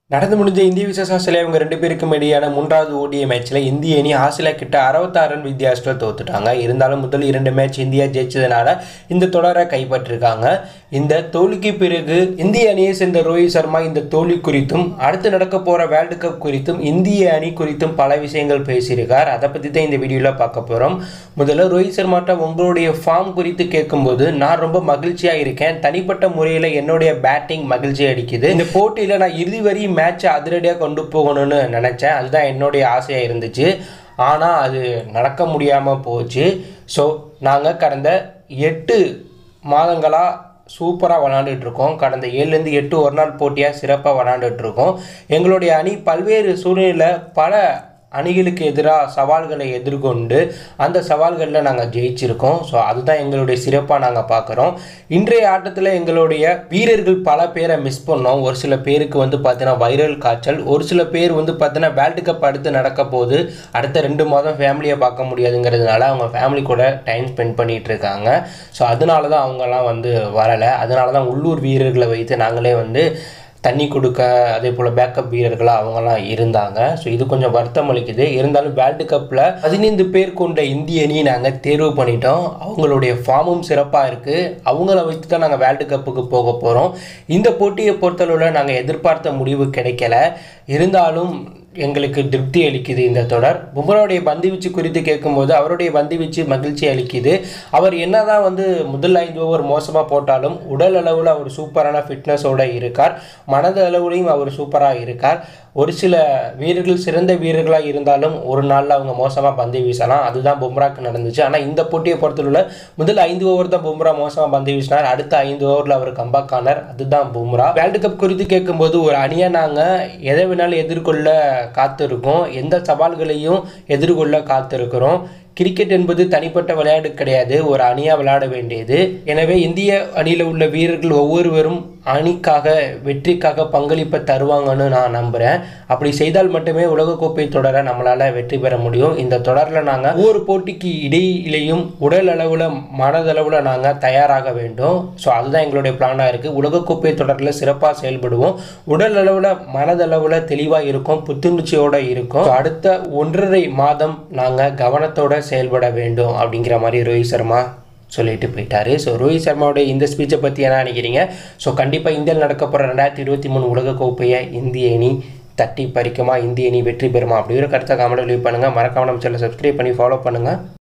நடந்து முடிஞ்ச இந்திய விசேஷ ஆஸ்திரேலியா இவங்க ரெண்டு பேருக்கும் இடையான மூன்றாவது ஓடிய மேட்ச்சில் இந்திய அணி ஆஸ்திரேலியா கிட்ட அறுபத்தாறு ரன் வித்தியாசத்தில் தோத்துட்டாங்க இருந்தாலும் முதல் இரண்டு மேட்ச் இந்தியா ஜெயிச்சதுனால இந்த தொடரை கைப்பற்றிருக்காங்க இந்த தோல்விக்கு பிறகு இந்திய அணியை சேர்ந்த ரோஹித் சர்மா இந்த தோல்வி குறித்தும் அடுத்து நடக்க போகிற வேர்ல்டு கப் குறித்தும் இந்திய அணி குறித்தும் பல விஷயங்கள் பேசியிருக்கார் அதை பற்றி தான் இந்த வீடியோவில் பார்க்க போகிறோம் முதல்ல ரோஹித் சர்மாட்ட உங்களுடைய ஃபார்ம் குறித்து கேட்கும்போது நான் ரொம்ப மகிழ்ச்சியாக இருக்கேன் தனிப்பட்ட முறையில் என்னுடைய பேட்டிங் மகிழ்ச்சி அடிக்குது இந்த போட்டியில் நான் இறுதி வரை மேட்சை அதிரடியாக கொண்டு போகணும்னு நினச்சேன் அதுதான் என்னுடைய ஆசையாக இருந்துச்சு ஆனால் அது நடக்க முடியாமல் போச்சு ஸோ நாங்கள் கடந்த எட்டு மாதங்களாக சூப்பராக விளாண்டுட்டு இருக்கோம் கடந்த ஏழுலேருந்து எட்டு ஒரு நாள் போட்டியாக சிறப்பாக விளாண்டுட்டு இருக்கோம் எங்களுடைய அணி பல்வேறு சூழ்நிலையில் பல அணிகளுக்கு எதிராக சவால்களை எதிர்கொண்டு அந்த சவால்களில் நாங்கள் ஜெயிச்சிருக்கோம் ஸோ அதுதான் எங்களுடைய சிறப்பாக நாங்கள் பார்க்குறோம் இன்றைய ஆட்டத்தில் எங்களுடைய வீரர்கள் பல பேரை மிஸ் பண்ணோம் ஒரு சில பேருக்கு வந்து பார்த்தீங்கன்னா வைரல் காய்ச்சல் ஒரு சில பேர் வந்து பார்த்தீங்கன்னா வேர்ல்டு கப் அடுத்து நடக்க போது அடுத்த ரெண்டு மாதம் ஃபேமிலியை பார்க்க முடியாதுங்கிறதுனால அவங்க ஃபேமிலி கூட டைம் ஸ்பெண்ட் பண்ணிகிட்டு இருக்காங்க ஸோ அதனால தான் அவங்கெல்லாம் வந்து வரலை அதனால தான் உள்ளூர் வீரர்களை வைத்து நாங்களே வந்து தண்ணி கொடுக்க அதே போல் பேக்கப் வீரர்களாக அவங்கெல்லாம் இருந்தாங்க ஸோ இது கொஞ்சம் வருத்தம் அளிக்குது இருந்தாலும் வேர்ல்டு கப்பில் பதினைந்து பேர் கொண்ட இந்திய அணியை நாங்கள் தேர்வு பண்ணிட்டோம் அவங்களுடைய ஃபார்மும் சிறப்பாக இருக்குது அவங்கள வைத்து தான் நாங்கள் வேர்ல்டு கப்புக்கு போக போகிறோம் இந்த போட்டியை பொறுத்தளவில் நாங்கள் எதிர்பார்த்த முடிவு கிடைக்கல இருந்தாலும் எங்களுக்கு திருப்தி அளிக்குது இந்த தொடர் பும்ராவுடைய பந்துவீச்சு குறித்து கேட்கும்போது அவருடைய பந்துவீச்சு மகிழ்ச்சி அளிக்குது அவர் என்னதான் வந்து முதல் ஐந்து ஓவர் மோசமாக போட்டாலும் உடல் அளவில் அவர் சூப்பரான ஃபிட்னஸோடு இருக்கார் மனது அளவுலையும் அவர் சூப்பராக இருக்கார் ஒரு சில வீரர்கள் சிறந்த வீரர்களாக இருந்தாலும் ஒரு நாளில் அவங்க மோசமாக பந்து வீசலாம் அதுதான் பும்ராக்கு நடந்துச்சு ஆனால் இந்த போட்டியை பொறுத்தவரை முதல் ஐந்து ஓவர் தான் பும்ரா மோசமாக பந்து வீசினார் அடுத்த ஐந்து ஓவரில் அவர் கம்பேக் ஆனார் அதுதான் பும்ரா வேர்ல்டு கப் குறித்து கேட்கும்போது ஒரு அணியை நாங்கள் எதை வேணாலும் எதிர்கொள்ள காத்திருக்கோம் எந்த சவால்களையும் எதிர்கொள்ள காத்திருக்கிறோம் கிரிக்கெட் என்பது தனிப்பட்ட விளையாட்டு கிடையாது ஒரு அணியாக விளையாட வேண்டியது எனவே இந்திய அணியில் உள்ள வீரர்கள் ஒவ்வொருவரும் அணிக்காக வெற்றிக்காக பங்களிப்பை தருவாங்கன்னு நான் நம்புகிறேன் அப்படி செய்தால் மட்டுமே உலகக்கோப்பை தொடரை நம்மளால் வெற்றி பெற முடியும் இந்த தொடரில் நாங்கள் ஒவ்வொரு போட்டிக்கு இடையிலையும் உடல் அளவில் மனதளவில் நாங்கள் தயாராக வேண்டும் ஸோ அதுதான் எங்களுடைய பிளானாக இருக்குது உலகக்கோப்பை தொடரில் சிறப்பாக செயல்படுவோம் உடல் அளவில் மனதளவில் தெளிவாக இருக்கும் புத்துணர்ச்சியோடு இருக்கும் So, அடுத்த ஒன்றரை மாதம் நாங்கள் கவனத்தோட செயல்பட வேண்டும் அப்படிங்கிற மாதிரி ரோஹித் சர்மா சொல்லிட்டு போயிட்டாரு ஸோ ரோஹித் சர்மாவோட இந்த ஸ்பீச்சை பற்றி என்ன நினைக்கிறீங்க ஸோ கண்டிப்பாக இந்தியாவில் நடக்க போகிற ரெண்டாயிரத்தி இருபத்தி மூணு உலகக்கோப்பையை இந்திய அணி தட்டி பறிக்குமா இந்திய அணி வெற்றி பெறுமா அப்படிங்கிற கருத்தை கமெண்ட் லீவ் பண்ணுங்கள் மறக்காம நம்ம சேனலை சப்ஸ்கிரைப் பண்ணி ஃபாலோ பண்ணுங்கள்